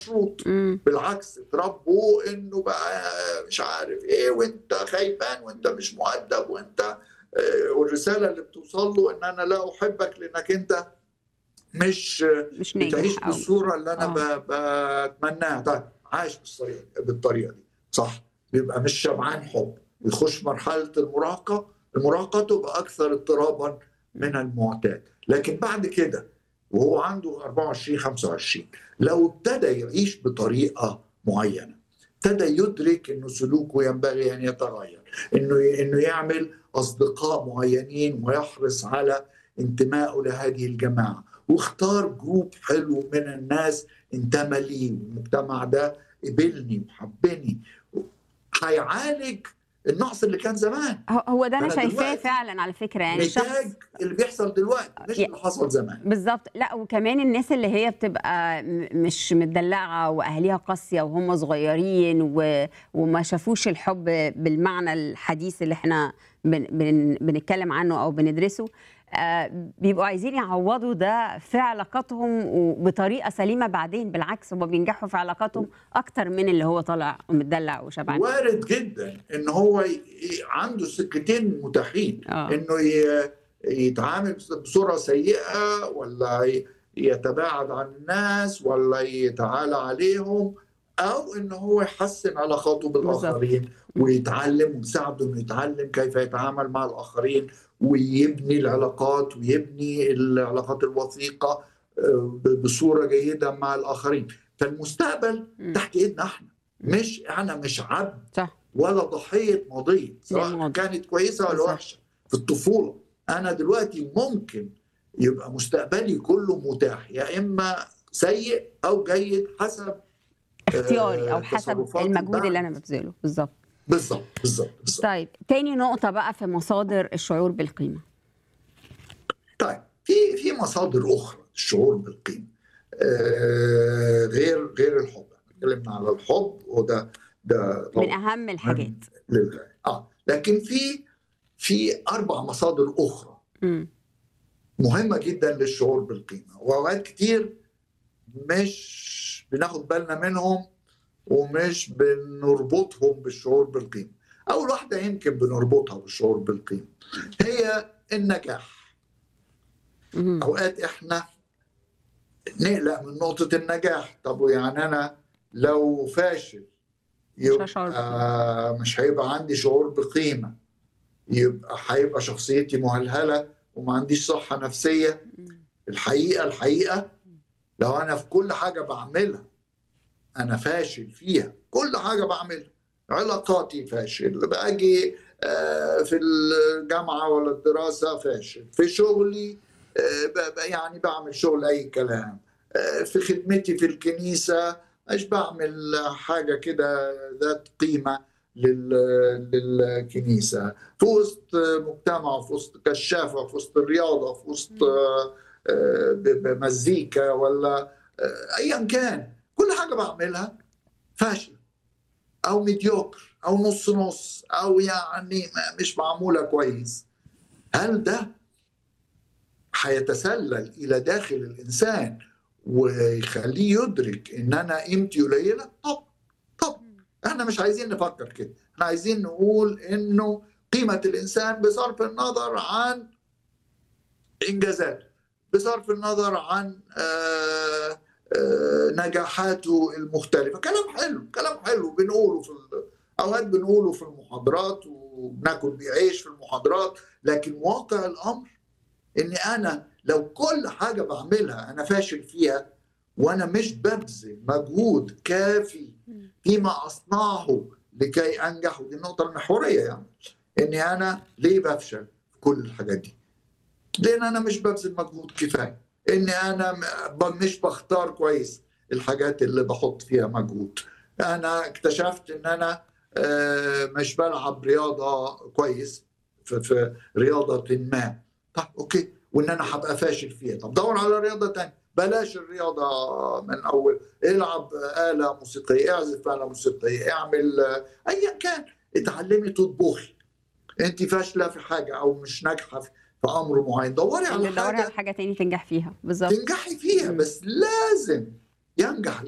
مشروط إمم. بالعكس اتربوا انه بقى مش عارف ايه وانت خيبان وانت مش مؤدب وانت آه، والرساله اللي بتوصل له ان انا لا احبك لانك انت مش مش بتعيش ناجح أو بالصوره اللي انا آه. ب- بتمناها طيب عايش بالطريقه بالطريقه دي صح بيبقى مش شبعان حب يخش مرحله المراهقه المراهقه تبقى اكثر اضطرابا من المعتاد لكن بعد كده وهو عنده 24 25 لو ابتدى يعيش بطريقه معينه ابتدى يدرك انه سلوكه ينبغي ان يتغير انه انه يعمل اصدقاء معينين ويحرص على انتمائه لهذه الجماعه واختار جروب حلو من الناس انتمى لي والمجتمع ده قبلني وحبني هيعالج النقص اللي كان زمان هو هو ده انا أنا شايفاه دلوقتي فعلا على فكره يعني شخص نتاج اللي بيحصل دلوقتي مش يا- اللي حصل زمان بالظبط لا وكمان الناس اللي هي بتبقى م- مش متدلعه واهاليها قاسيه وهم صغيرين و... وما شافوش الحب بالمعنى الحديث اللي احنا بن... بن... بنتكلم عنه او بندرسه آه بيبقوا عايزين يعوضوا ده في علاقاتهم وبطريقه سليمه بعدين بالعكس هم بينجحوا في علاقاتهم اكتر من اللي هو طالع ومتدلع وشبعان وارد جدا ان هو ي- ي- عنده سكتين متاحين اه انه ي- يتعامل بصوره سيئه ولا ي- يتباعد عن الناس ولا يتعالى عليهم او ان هو يحسن علاقاته بالاخرين ويتعلم ويساعده انه يتعلم كيف يتعامل مع الاخرين ويبني العلاقات ويبني العلاقات الوثيقه آه، ب- بصوره جيده مع الاخرين فالمستقبل مم. تحت ايدنا احنا مش انا مش عبد صح ولا ضحيه ماضيه سواء للماضي. كانت كويسه ولا بالظبط. وحشه في الطفوله انا دلوقتي ممكن يبقى مستقبلي كله متاح يا اما سيء او جيد حسب اختياري او آه، حسب تصرفات المجهود اللي انا البعض. ببذله بالظبط بالظبط بالظبط بالظبط طيب تاني نقطة بقى في مصادر الشعور بالقيمة طيب في في مصادر اخرى الشعور بالقيمه آه غير غير الحب اتكلمنا على الحب وده ده من طبعا أهم الحاجات للغايه اه لكن في في اربع مصادر اخرى مم. مهمه جدا للشعور بالقيمه واوقات كتير مش بناخد بالنا منهم ومش بنربطهم بالشعور بالقيمه اول واحده يمكن بنربطها بالشعور بالقيمه هي النجاح مم. اوقات احنا نقلق من نقطه النجاح طب يعني انا لو فاشل هشعر يبقى مش هيبقى عندي شعور بقيمه يبقى هيبقى شخصيتي مهلهله وما عنديش صحه نفسيه مم. الحقيقه الحقيقه لو انا في كل حاجه بعملها انا فاشل فيها كل حاجه بعملها علاقاتي فاشل باجي آه، في الجامعه ولا الدراسه فاشل في شغلي آه، ب- ب- يعني بعمل شغل اي كلام آه، في خدمتي في الكنيسه مش بعمل حاجه كده ذات قيمه لل- للكنيسه في وسط مجتمع في وسط كشافه في وسط الرياضه في وسط آه، آه، ب- بمزيكا ولا آه، ايا كان كل حاجه بعملها فاشل او ميديوكر او نص نص او يعني ما- مش معموله كويس هل ده هيتسلل الى داخل الانسان ويخليه يدرك ان انا قيمتي قليله طب طب احنا مش عايزين نفكر كده احنا عايزين نقول انه قيمه الانسان بصرف النظر عن انجازاته بصرف النظر عن آه، آه، نجاحاته المختلفه كلام حلو كلام حلو بنقوله في ال- اوقات بنقوله في المحاضرات وبناكل بيه عيش في المحاضرات لكن واقع الامر اني انا لو كل حاجه بعملها انا فاشل فيها وانا مش ببذل مجهود كافي فيما اصنعه لكي انجح ودي النقطه المحوريه يعني اني انا ليه بفشل في كل الحاجات دي لان انا مش ببذل مجهود كفايه اني انا م- ب- مش بختار كويس الحاجات اللي بحط فيها مجهود انا اكتشفت ان انا آه، مش بلعب رياضه كويس في, في رياضه ما طب اوكي وان انا هبقى فاشل فيها طب دور على رياضه تانية بلاش الرياضه من اول العب اله موسيقيه اعزف اله موسيقيه اعمل آه، ايا كان اتعلمي تطبخي انت فاشله في حاجه او مش ناجحه في في امر معين دوري على تدوري على حاجه حاجة تاني تنجح فيها بالظبط تنجحي فيها مم. بس لازم ينجح